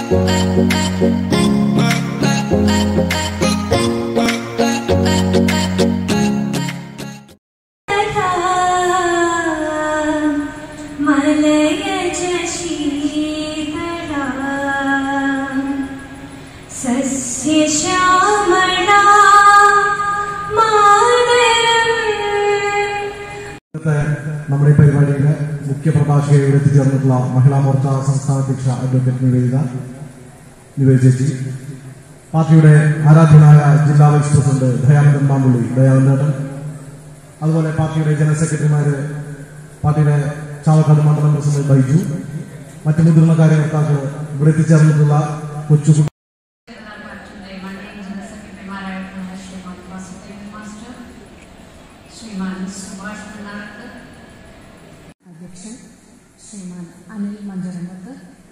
മലയജ ശീതളാ സസ്യശ്യാമളാ മാതരം ഇന്നത്തെ നമ്മുടെ ഈ പരിപാടിയുടെ മുഖ്യ പ്രഭാഷകയോട് എത്തിച്ചേർന്നിട്ടുള്ള മഹിളാ മോർച്ച സംസ്ഥാന അധ്യക്ഷ അഡ്വക്കേറ്റ് നിവേദിത നിവേദ് ചേച്ചി പാർട്ടിയുടെ ആരാധ്യനായ ജില്ലാ വൈസ് പ്രസിഡന്റ് ദയാനന്ദൻ മാമ്പുള്ളി ദയാനന്ദൻ അതുപോലെ പാർട്ടിയുടെ ജനറൽ സെക്രട്ടറിമാര് പാർട്ടിയുടെ ചാവക്കാട് മണ്ഡലം പ്രസിഡന്റ് ബൈജു മറ്റു മുതിർന്ന കാര്യകർത്താക്കൾ ഇവിടെ എത്തിച്ചേർന്നിട്ടുള്ള കൊച്ചു പാർട്ടിയുടെ മണ്ഡലം ജനറൽ സെക്രട്ടറിമാരായിട്ടുള്ള ശ്രീമാൻ വാസുദേവൻ മാസ്റ്റർ ശ്രീമാൻ സുഭാഷ് പിള്ളാർക്ക് അധ്യക്ഷൻ ശ്രീമാൻ അനിൽ മഞ്ചരമ്പത്ത്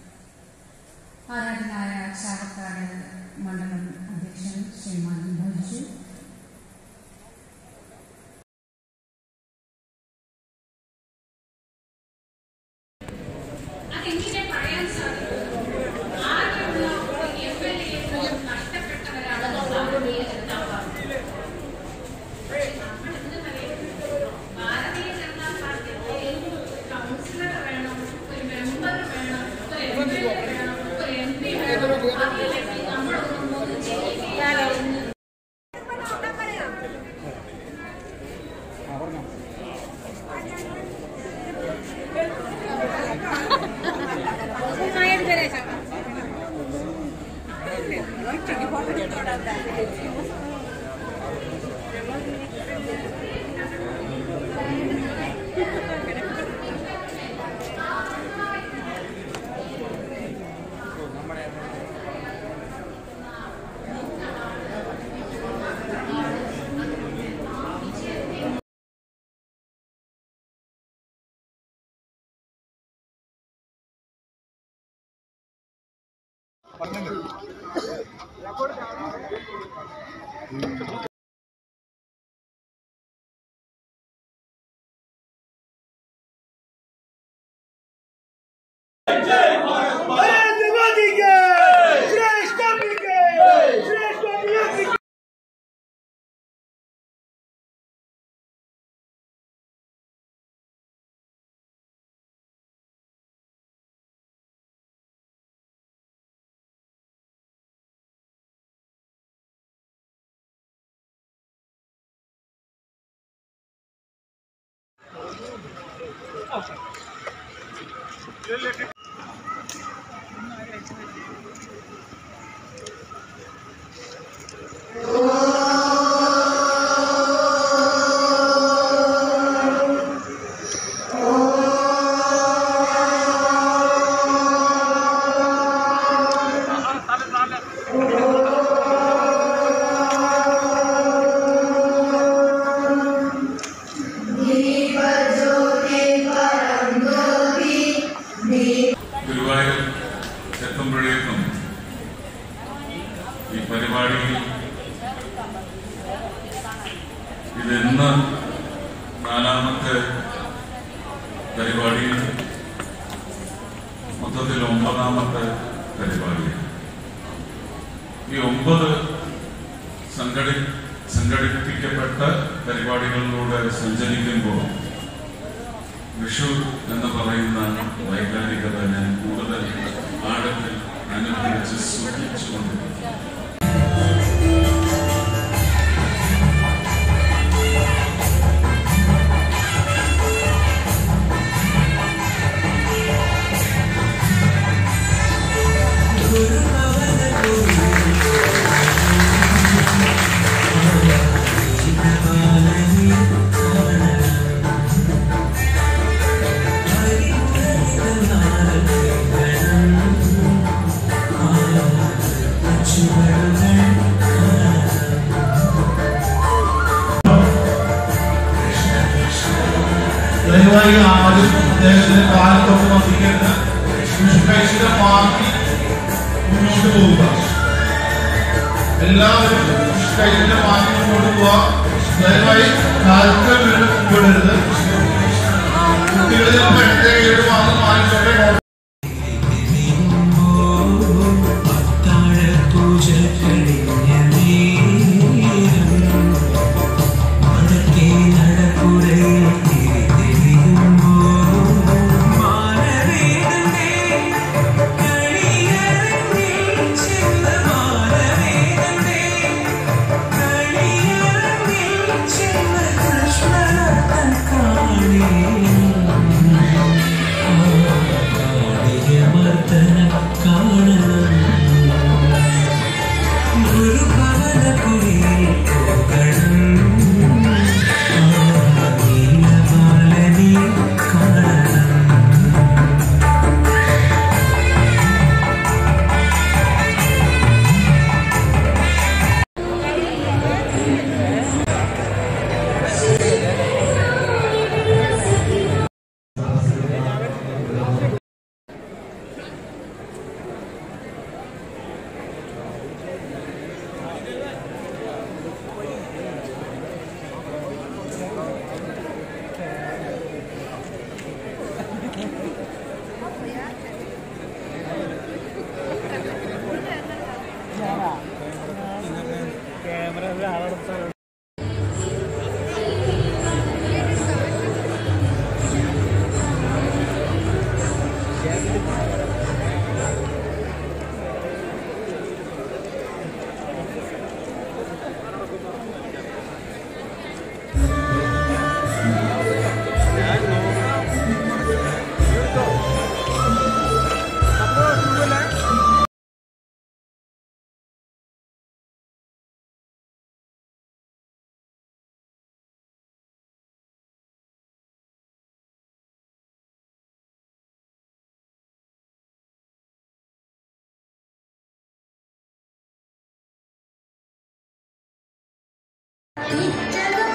ആരാധനായ ചാവക്കാട് മണ്ഡലം അധ്യക്ഷൻ ശ്രീമാൻ ബൈജു അതെങ്ങനെ പറയാൻ സാധിക്കും ആകെയുള്ള ഒരു എം എൽ എ പോലും നഷ്ടപ്പെട്ടവരാണ് ഭാരതീയ ജനതാ പാർട്ടി പക്ഷേ നമ്മൾ എന്ത് പറയും ഭാരതീയ ജനതാ പാർട്ടിക്ക് ഒരു കൗൺസിലർ വേണം ഒരു മെമ്പർ വേണം ഒരു എം എൽ എ വേണം ഒരു എം പി വേണം അതിലേക്ക് നമ്മളൊന്നും ഒന്നും ചെയ്യുകയില്ല എന്ന് नरेंद्र मोदी के श्रेष्ठ मोदी के श्रेष्ठ मोदी के ഗുരുവായൂർ എത്തുമ്പോഴേക്കും ഈ പരിപാടി ഇതെന്ന് നാലാമത്തെ പരിപാടി മൊത്തത്തിൽ ഒമ്പതാമത്തെ പരിപാടി ഈ ഒമ്പത് സംഘടി സംഘടിപ്പിക്കപ്പെട്ട പരിപാടികളിലൂടെ സഞ്ചരിക്കുമ്പോൾ വിഷു എന്ന് പറയുന്ന വൈജ്ഞാനികത ഞാൻ കൂടുതൽ ആഴത്തിൽ അനുഭവിച്ച് സുഖിച്ചുകൊണ്ടിരിക്കുന്നു ദയവായി ആരും അദ്ദേഹത്തിന്റെ കാലത്തൊട്ട് വസിക്കേണ്ട നിഷ്പേക്ഷിത പാർട്ടി മുന്നോട്ട് പോവുക എല്ലാവരും നിഷ്പേക്ഷിത പാർട്ടി മുന്നോട്ട് പോവുക ദയവായി കാലത്ത് വീണ്ടും മുമ്പിടരുത് കുട്ടികളിൽ പെട്ടെന്ന് ഏഴ് മാസം വാങ്ങിച്ചോട്ടെ ഇറ്റകം